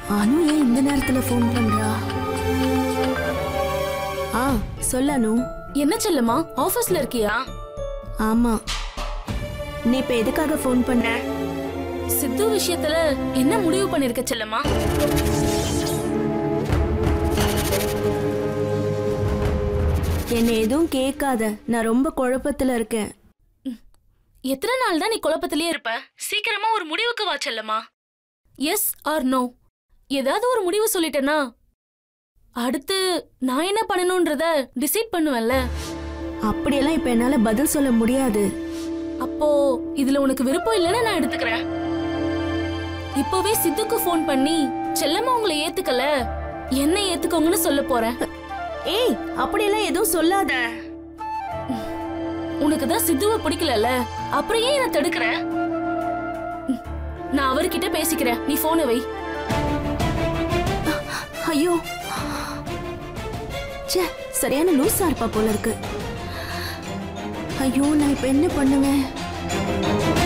அனு ஏன் இந்த நேரத்துல ஃபோன் பண்றா ஆ சொல்ல அனு என்ன செல்லம்மா ஆபீஸ்ல இருக்கியா ஆமா நீ இப்ப எதுக்காக ஃபோன் பண்ண சித்து விஷயத்துல என்ன முடிவு பண்ணிருக்க செல்லம்மா என்னை எதுவும் கேட்காத நான் ரொம்ப குழப்பத்துல இருக்கேன் எத்தனை நாள் தான் நீ குழப்பத்திலேயே இருப்ப சீக்கிரமா ஒரு முடிவுக்கு வா செல்லம்மா எஸ் ஆர் நோ ஏதாவது ஒரு முடிவு சொல்லிட்டேனா அடுத்து நான் என்ன பண்ணணும்ன்றத டிசைட் பண்ணுவேன்ல அப்படியெல்லாம் இப்ப என்னால பதில் சொல்ல முடியாது அப்போ இதுல உனக்கு விருப்பம் இல்லைன்னு நான் எடுத்துக்கிறேன் இப்போவே சித்துக்கு ஃபோன் பண்ணி செல்லம்மா உங்களை ஏத்துக்கல என்ன ஏத்துக்கோங்கன்னு சொல்ல போறேன் ஏய் அப்படியெல்லாம் எதுவும் சொல்லாத உனக்கு தான் சித்துவை பிடிக்கலல்ல அப்புறம் ஏன் என்ன தடுக்கிற ம், நான் அவர்கிட்ட பேசிக்கிறேன் நீ போனை வை ஐயோ ச்சே சரியான லூசா இருப்பா போல இருக்கு ஐயோ நான் இப்ப என்ன பண்ணுவேன்